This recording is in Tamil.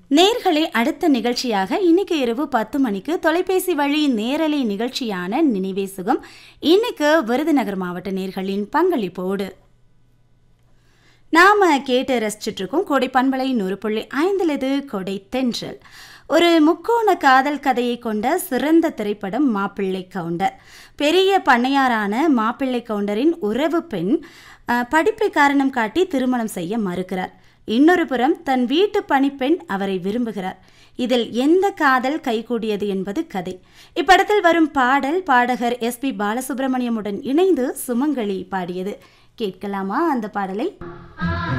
நேர்களே அடுத்த நிகழ்ச்சியாக இன்னைக்கு இரவு பத்து மணிக்கு தொலைபேசி வழி நேரலை நிகழ்ச்சியான நினைவே சுகம் இன்னைக்கு விருதுநகர் மாவட்ட நேர்களின் பங்களிப்போடு நாம கேட்டு ரசிச்சுட்டு இருக்கோம் கோடை பண்பலை நூறு புள்ளி ஐந்துலது கொடை தென்றல் ஒரு முக்கோண காதல் கதையை கொண்ட சிறந்த திரைப்படம் மாப்பிள்ளை கவுண்டர் பெரிய பண்ணையாரான மாப்பிள்ளை கவுண்டரின் உறவு பெண் அஹ், படிப்பை காரணம் காட்டி திருமணம் செய்ய மறுக்கிறார் இன்னொரு புறம் தன் வீட்டு பணிப்பெண் அவரை விரும்புகிறார் இதில் எந்த காதல் கைகூடியது என்பது கதை இப்படத்தில் வரும் பாடல் பாடகர் எஸ் பி பாலசுப்ரமணியமுடன் இணைந்து சுமங்கலி பாடியது கேட்கலாமா அந்த பாடலை